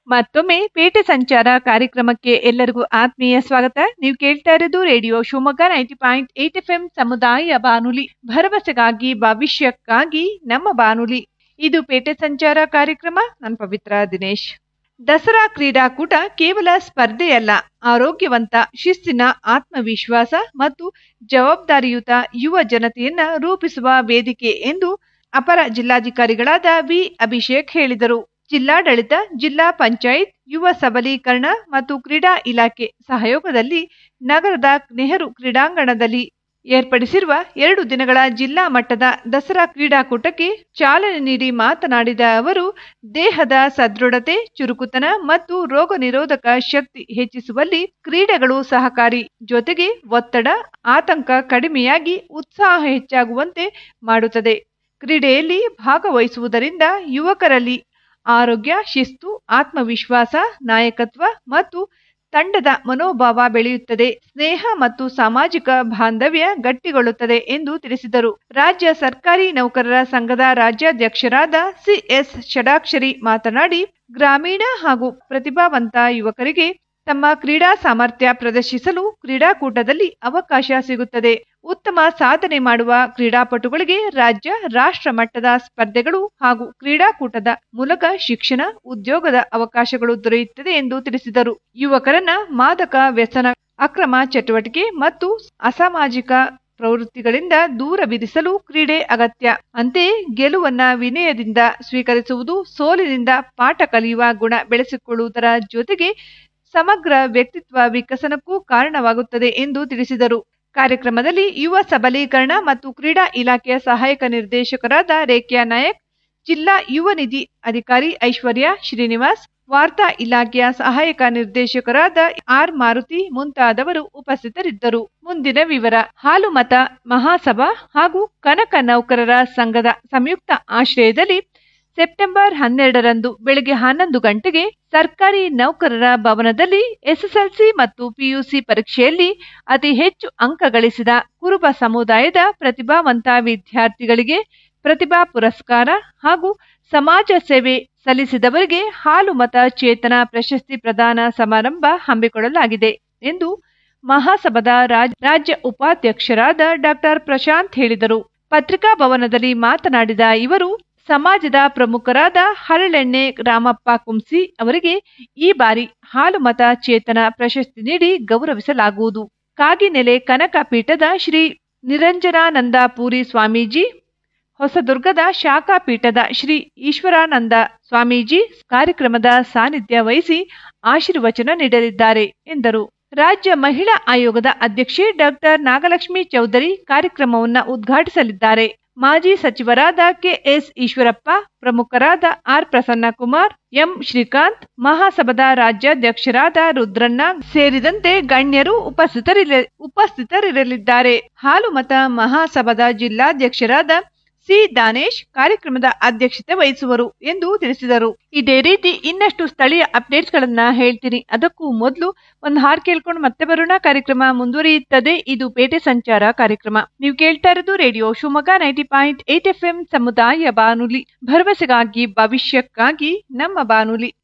ಮತ್ತೊಮ್ಮೆ ಪೇಟೆ ಸಂಚಾರ ಕಾರ್ಯಕ್ರಮಕ್ಕೆ ಎಲ್ಲರಿಗೂ ಆತ್ಮೀಯ ಸ್ವಾಗತ ನೀವು ಕೇಳ್ತಾ ಇರೋದು radio Shivamogga ninety point eight F M ಸಮುದಾಯ ಬಾನುಲಿ ಭರವಸೆಗಾಗಿ ಭವಿಷ್ಯಕ್ಕಾಗಿ ನಮ್ಮ ಬಾನುಲಿ ಇದು ಪೇಟೆ ಸಂಚಾರ ಕಾರ್ಯಕ್ರಮ ನಾನು ಪವಿತ್ರ ದಿನೇಶ್ ದಸರಾ ಕ್ರೀಡಾಕೂಟ ಕೇವಲ ಸ್ಪರ್ಧೆಯಲ್ಲ ಆರೋಗ್ಯವಂತ ಶಿಸ್ತಿನ ಆತ್ಮವಿಶ್ವಾಸ ಮತ್ತು ಜವಾಬ್ದಾರಿಯುತ ಯುವ ಜನತೆಯನ್ನ ರೂಪಿಸುವ ವೇದಿಕೆ ಎಂದು ಅಪರ ಜಿಲ್ಲಾಧಿಕಾರಿಗಳಾದ ವಿ ಅಭಿಷೇಕ್ ಹೇಳಿದರು ಜಿಲ್ಲಾಡಳಿತ ಜಿಲ್ಲಾ ಪಂಚಾಯತ್ ಯುವ ಸಬಲೀಕರಣ ಮತ್ತು ಕ್ರೀಡಾ ಇಲಾಖೆ ಸಹಯೋಗದಲ್ಲಿ ನಗರದ ನೆಹರು ಕ್ರೀಡಾಂಗಣದಲ್ಲಿ ಏರ್ಪಡಿಸಿರುವ ಎರಡು ದಿನಗಳ ಜಿಲ್ಲಾ ಮಟ್ಟದ ದಸರಾ ಕ್ರೀಡಾಕೂಟಕ್ಕೆ ಚಾಲನೆ ನೀಡಿ ಮಾತನಾಡಿದ ಅವರು ದೇಹದ ಸದೃಢತೆ ಚುರುಕುತನ ಮತ್ತು ರೋಗ ನಿರೋಧಕ ಶಕ್ತಿ ಹೆಚ್ಚಿಸುವಲ್ಲಿ ಕ್ರೀಡೆಗಳು ಸಹಕಾರಿ ಜೊತೆಗೆ ಒತ್ತಡ ಆತಂಕ ಕಡಿಮೆಯಾಗಿ ಉತ್ಸಾಹ ಹೆಚ್ಚಾಗುವಂತೆ ಮಾಡುತ್ತದೆ ಕ್ರೀಡೆಯಲ್ಲಿ ಭಾಗವಹಿಸುವುದರಿಂದ ಯುವಕರಲ್ಲಿ ಆರೋಗ್ಯ ಶಿಸ್ತು ಆತ್ಮವಿಶ್ವಾಸ ನಾಯಕತ್ವ ಮತ್ತು ತಂಡದ ಮನೋಭಾವ ಬೆಳೆಯುತ್ತದೆ ಸ್ನೇಹ ಮತ್ತು ಸಾಮಾಜಿಕ ಬಾಂಧವ್ಯ ಗಟ್ಟಿಗೊಳ್ಳುತ್ತದೆ ಎಂದು ತಿಳಿಸಿದರು ರಾಜ್ಯ ಸರ್ಕಾರಿ ನೌಕರರ ಸಂಘದ ರಾಜ್ಯಾಧ್ಯಕ್ಷರಾದ ಸಿಎಸ್ ಷಡಾಕ್ಷರಿ ಮಾತನಾಡಿ ಗ್ರಾಮೀಣ ಹಾಗೂ ಪ್ರತಿಭಾವಂತ ಯುವಕರಿಗೆ ತಮ್ಮ ಕ್ರೀಡಾ ಸಾಮರ್ಥ್ಯ ಪ್ರದರ್ಶಿಸಲು ಕ್ರೀಡಾಕೂಟದಲ್ಲಿ ಅವಕಾಶ ಸಿಗುತ್ತದೆ ಉತ್ತಮ ಸಾಧನೆ ಮಾಡುವ ಕ್ರೀಡಾಪಟುಗಳಿಗೆ ರಾಜ್ಯ ರಾಷ್ಟ್ರ ಮಟ್ಟದ ಸ್ಪರ್ಧೆಗಳು ಹಾಗೂ ಕ್ರೀಡಾಕೂಟದ ಮೂಲಕ ಶಿಕ್ಷಣ ಉದ್ಯೋಗದ ಅವಕಾಶಗಳು ದೊರೆಯುತ್ತದೆ ಎಂದು ತಿಳಿಸಿದರು ಯುವಕರನ್ನ ಮಾದಕ ವ್ಯಸನ ಅಕ್ರಮ ಚಟುವಟಿಕೆ ಮತ್ತು ಅಸಾಮಾಜಿಕ ಪ್ರವೃತ್ತಿಗಳಿಂದ ದೂರವಿರಿಸಲು ಕ್ರೀಡೆ ಅಗತ್ಯ ಅಂತೆಯೇ ಗೆಲುವನ್ನ ವಿನಯದಿಂದ ಸ್ವೀಕರಿಸುವುದು ಸೋಲಿನಿಂದ ಪಾಠ ಕಲಿಯುವ ಗುಣ ಬೆಳೆಸಿಕೊಳ್ಳುವುದರ ಜೊತೆಗೆ ಸಮಗ್ರ ವ್ಯಕ್ತಿತ್ವ ವಿಕಸನಕ್ಕೂ ಕಾರಣವಾಗುತ್ತದೆ ಎಂದು ತಿಳಿಸಿದರು ಕಾರ್ಯಕ್ರಮದಲ್ಲಿ ಯುವ ಸಬಲೀಕರಣ ಮತ್ತು ಕ್ರೀಡಾ ಇಲಾಖೆಯ ಸಹಾಯಕ ನಿರ್ದೇಶಕರಾದ ರೇಖ್ಯಾ ನಾಯಕ್ ಜಿಲ್ಲಾ ಯುವ ನಿಧಿ ಅಧಿಕಾರಿ ಐಶ್ವರ್ಯ ಶ್ರೀನಿವಾಸ್ ವಾರ್ತಾ ಇಲಾಖೆಯ ಸಹಾಯಕ ನಿರ್ದೇಶಕರಾದ ಆರ್ ಮಾರುತಿ ಮುಂತಾದವರು ಉಪಸ್ಥಿತರಿದ್ದರು ಮುಂದಿನ ವಿವರ ಹಾಲುಮತ ಮಹಾಸಭಾ ಹಾಗೂ ಕನಕ ನೌಕರರ ಸಂಘದ ಸಂಯುಕ್ತ ಆಶ್ರಯದಲ್ಲಿ ಸೆಪ್ಟೆಂಬರ್ ಹನ್ನೆರಡರಂದು ಬೆಳಗ್ಗೆ ಹನ್ನೊಂದು ಗಂಟೆಗೆ ಸರ್ಕಾರಿ ನೌಕರರ ಭವನದಲ್ಲಿ ಎಸ್ಎಸ್ಎಲ್ಸಿ ಮತ್ತು ಪಿಯುಸಿ ಪರೀಕ್ಷೆಯಲ್ಲಿ ಅತಿ ಹೆಚ್ಚು ಅಂಕ ಗಳಿಸಿದ ಕುರುಬ ಸಮುದಾಯದ ಪ್ರತಿಭಾವಂತ ವಿದ್ಯಾರ್ಥಿಗಳಿಗೆ ಪ್ರತಿಭಾ ಪುರಸ್ಕಾರ ಹಾಗೂ ಸಮಾಜ ಸೇವೆ ಸಲ್ಲಿಸಿದವರಿಗೆ ಹಾಲು ಮತ ಚೇತನ ಪ್ರಶಸ್ತಿ ಪ್ರದಾನ ಸಮಾರಂಭ ಹಮ್ಮಿಕೊಳ್ಳಲಾಗಿದೆ ಎಂದು ಮಹಾಸಭಾದ ರಾಜ್ಯ ಉಪಾಧ್ಯಕ್ಷರಾದ ಡಾಕ್ಟರ್ ಪ್ರಶಾಂತ್ ಹೇಳಿದರು ಪತ್ರಿಕಾ ಭವನದಲ್ಲಿ ಮಾತನಾಡಿದ ಇವರು ಸಮಾಜದ ಪ್ರಮುಖರಾದ ಹರಳೆಣ್ಣೆ ರಾಮಪ್ಪ ಕುಂಸಿ ಅವರಿಗೆ ಈ ಬಾರಿ ಹಾಲು ಮತ ಚೇತನ ಪ್ರಶಸ್ತಿ ನೀಡಿ ಗೌರವಿಸಲಾಗುವುದು ಕಾಗಿನೆಲೆ ಕನಕ ಪೀಠದ ಶ್ರೀ ನಿರಂಜನಾನಂದ ಪೂರಿ ಸ್ವಾಮೀಜಿ ಹೊಸದುರ್ಗದ ಶಾಖಾ ಪೀಠದ ಶ್ರೀ ಈಶ್ವರಾನಂದ ಸ್ವಾಮೀಜಿ ಕಾರ್ಯಕ್ರಮದ ಸಾನ್ನಿಧ್ಯ ವಹಿಸಿ ಆಶೀರ್ವಚನ ನೀಡಲಿದ್ದಾರೆ ಎಂದರು ರಾಜ್ಯ ಮಹಿಳಾ ಆಯೋಗದ ಅಧ್ಯಕ್ಷೆ ಡಾಕ್ಟರ್ ನಾಗಲಕ್ಷ್ಮಿ ಚೌಧರಿ ಕಾರ್ಯಕ್ರಮವನ್ನು ಉದ್ಘಾಟಿಸಲಿದ್ದಾರೆ ಮಾಜಿ ಸಚಿವರಾದ ಕೆಎಸ್ ಈಶ್ವರಪ್ಪ ಪ್ರಮುಖರಾದ ಆರ್ ಪ್ರಸನ್ನಕುಮಾರ್ ಎಂ ಶ್ರೀಕಾಂತ್ ಮಹಾಸಭಾದ ರಾಜ್ಯಾಧ್ಯಕ್ಷರಾದ ರುದ್ರಣ್ಣ ಸೇರಿದಂತೆ ಗಣ್ಯರು ಉಪಸ್ಥಿತರಿರ ಉಪಸ್ಥಿತರಿರಲಿದ್ದಾರೆ ಹಾಲು ಮತ ಮಹಾಸಭಾದ ಜಿಲ್ಲಾಧ್ಯಕ್ಷರಾದ ಸಿ ದಾನೇಶ್ ಕಾರ್ಯಕ್ರಮದ ಅಧ್ಯಕ್ಷತೆ ವಹಿಸುವರು ಎಂದು ತಿಳಿಸಿದರು ಇದೇ ರೀತಿ ಇನ್ನಷ್ಟು ಸ್ಥಳೀಯ ಅಪ್ಡೇಟ್ಸ್ ಗಳನ್ನ ಹೇಳ್ತೀನಿ ಅದಕ್ಕೂ ಮೊದಲು ಒಂದು ಹಾರ್ ಕೇಳ್ಕೊಂಡು ಮತ್ತೆ ಬರೋಣ ಕಾರ್ಯಕ್ರಮ ಮುಂದುವರಿಯುತ್ತದೆ ಇದು ಪೇಟೆ ಸಂಚಾರ ಕಾರ್ಯಕ್ರಮ ನೀವು ಕೇಳ್ತಾ ಇರೋದು radio Shivamogga ninety point eight F M ಸಮುದಾಯ ಬಾನುಲಿ ಭರವಸೆಗಾಗಿ ಭವಿಷ್ಯಕ್ಕಾಗಿ ನಮ್ಮ ಬಾನುಲಿ